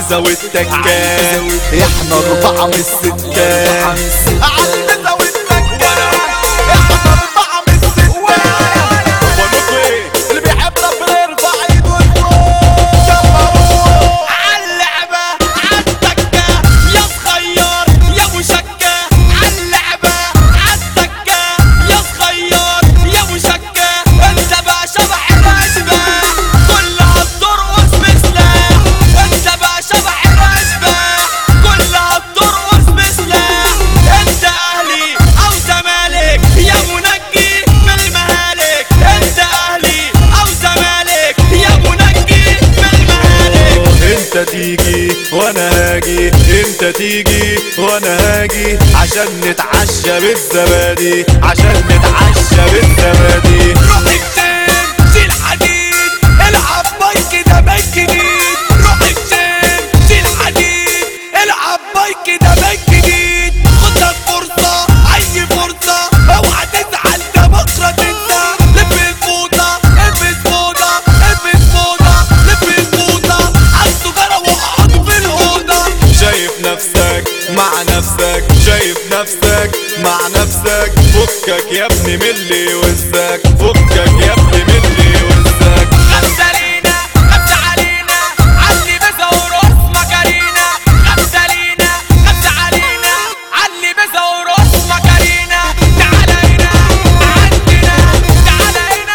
البزا والتكات احنا اربعة من الستات عالبزا والتكات احنا اربعة من الستات بقولكوا ايه اللي بيحب ربنا يرفع ايده لفوق يلا عاللعبة عالتكة يا صغير يا مشكة عاللعبة عالتكة يا صغير يا مشكة انت بقى شبح الاشباح كلها بترقص بسلاح انت بقى شبح الاشباح كلها بترقص بسلاح انت اهلي او زمالك يا منجي من المهالك انت اهلي او زمالك يا منجي من المهالك انت تيجي وانا هاجي انت تيجي وانا هاجي عشان نتعشى بالزبادي عشان نتعشى بالزبادي روح الجيم شيل حديد العب مايك ده باك جديد روح الجيم شيل حديد العب مايك ده باك جديد خد لك فرصة اي فرصة اوعى تزعل ده بكرة تنسى لف الفوضى البس فوضى البس فوضى لف الفوضى عالسجارة واقعد في الأوضة شايف نفسك مع نفسك شايف نفسك مع نفسك فكك يا ابني من اللي وزك فكك يا ابني من اللي وزك خمسة لينا خمسة علينا علي بزا ورقص مكارينا خمسة لينا خمسة علينا علي بزا ورقص مكارينا تعالى هنا عندنا تعالى هنا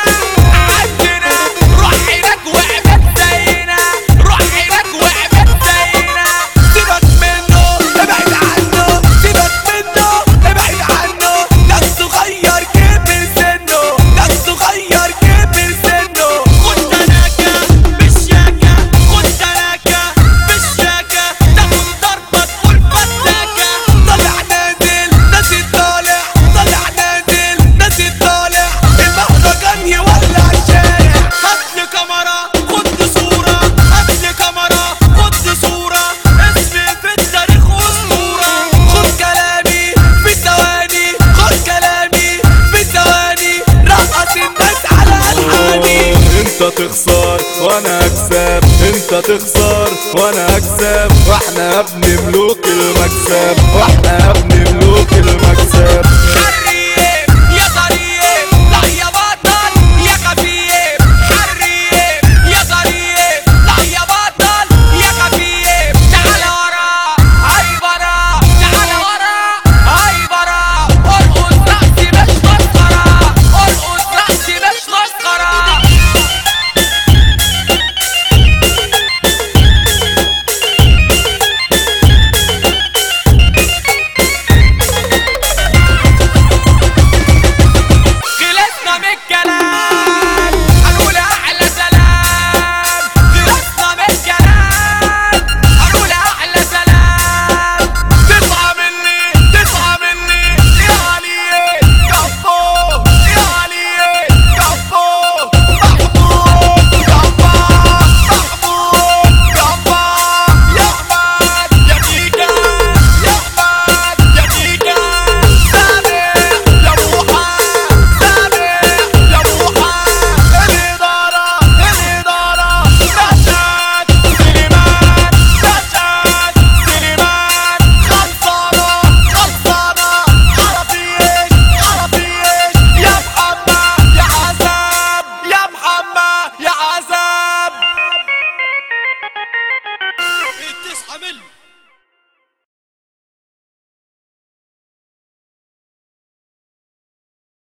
عندنا روح هناك واعمل زينا روح هناك واعمل زينا سيبك منه ابعد عنه سيبك منه ابعد عنه ده صغير كبر سنه ده صغير كبر سنه خد تلاكة بالشاكة خد تلاكة بالشاكة تاخد ضربة تقول فتاكة طلع نازل نازل طالع طلع نازل نازل طالع المهرجان يولع الشارع هاتلي كاميرا خد صورة هاتلي كاميرا خد صورة اسمي في التاريخ أسطورة خد كلامي في ثواني خد كلامي في ثواني رقص الناس على ألحاني انت تخسر وانا اكسب انت تخسر وانا اكسب واحنا يا ابن ملوك المكسب واحنا يا ابن ملوك المكسب